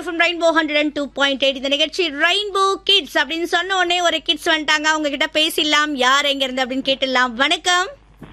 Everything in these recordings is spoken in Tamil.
FM rainbow hundred and two point eight இந்த நிகழ்ச்சி ரெயின்போ கிட்ஸ் அப்படின்னு சொன்ன உடனே ஒரு கிட்ஸ் வந்துட்டாங்க அவங்க கிட்ட பேசிடலாம் யார் எங்க இருந்து அப்படின்னு கேட்டுடலாம் வணக்கம்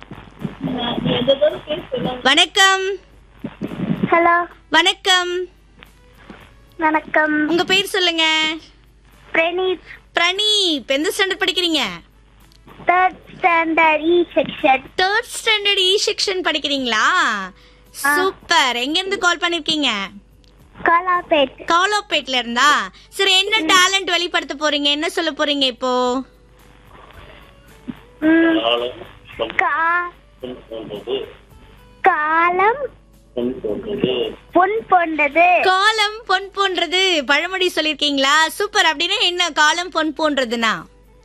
வணக்கம் ஹலோ வணக்கம் வணக்கம் உங்க பேர் சொல்லுங்க பிரணீத் பிரணீப் எந்த ஸ்டாண்டர்ட் படிக்கிறீங்க third standard E section third standard E section படிக்கிறீங்களா சூப்பர் எங்க இருந்து கால் பண்ணிருக்கீங்க காலாபேட் காலோப்பேட்ல இருந்தா சரி என்ன டேலண்ட் வெளிப்படுத்த போறீங்க என்ன சொல்ல போறீங்க இப்போ ம், காலம் கா- பொன் போன்றது காலம் பொன் போன்றது பொன் போன்றது காலம் பொன் போன்றது பழமொழி சொல்லிருக்கீங்களா சூப்பர் அப்படின்னா என்ன காலம் பொன் போன்றதுன்னா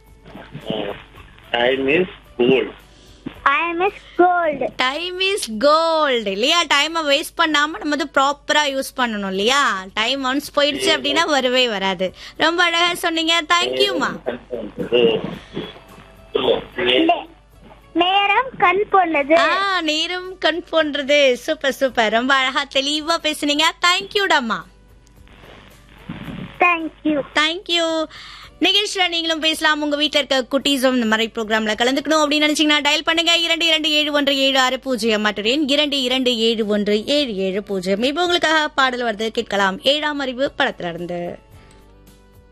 time is gold I am is gold time is gold இல்லையா டைமை வேஸ்ட் பண்ணாம நம்ம வந்து ப்ராப்பரா யூஸ் பண்ணணும் இல்லையா டைம் ஒன்ஸ் போயிடுச்சு அப்படின்னா வரவே வராது ரொம்ப அழகா சொன்னீங்க தேங்க்யூமா நேரம் கண் போனது ஆ நேரம் கண் போன்றது சூப்பர் சூப்பர் ரொம்ப அழகா தெளிவா பேசுனீங்க தேங்க்யூடாமா தேங்க்யூ தேங்க்யூ நிகழ்ச்சியில நீங்களும் பேசலாம் உங்க வீட்ல இருக்க குட்டீஸும் இந்த மாதிரி ப்ரோக்ராம்ல கலந்துக்கணும் அப்படின்னு நினைச்சீங்கன்னா டயல் பண்ணுங்க இரண்டு இரண்டு ஏழு ஒன்று ஏழு ஆறு பூஜ்ஜியம் மற்றும் எண் இரண்டு இரண்டு ஏழு ஒன்று ஏழு ஏழு பூஜ்ஜியம் இப்போ உங்களுக்காக பாடல் வருது கேட்கலாம் ஏழாம் அறிவு படத்துல இருந்து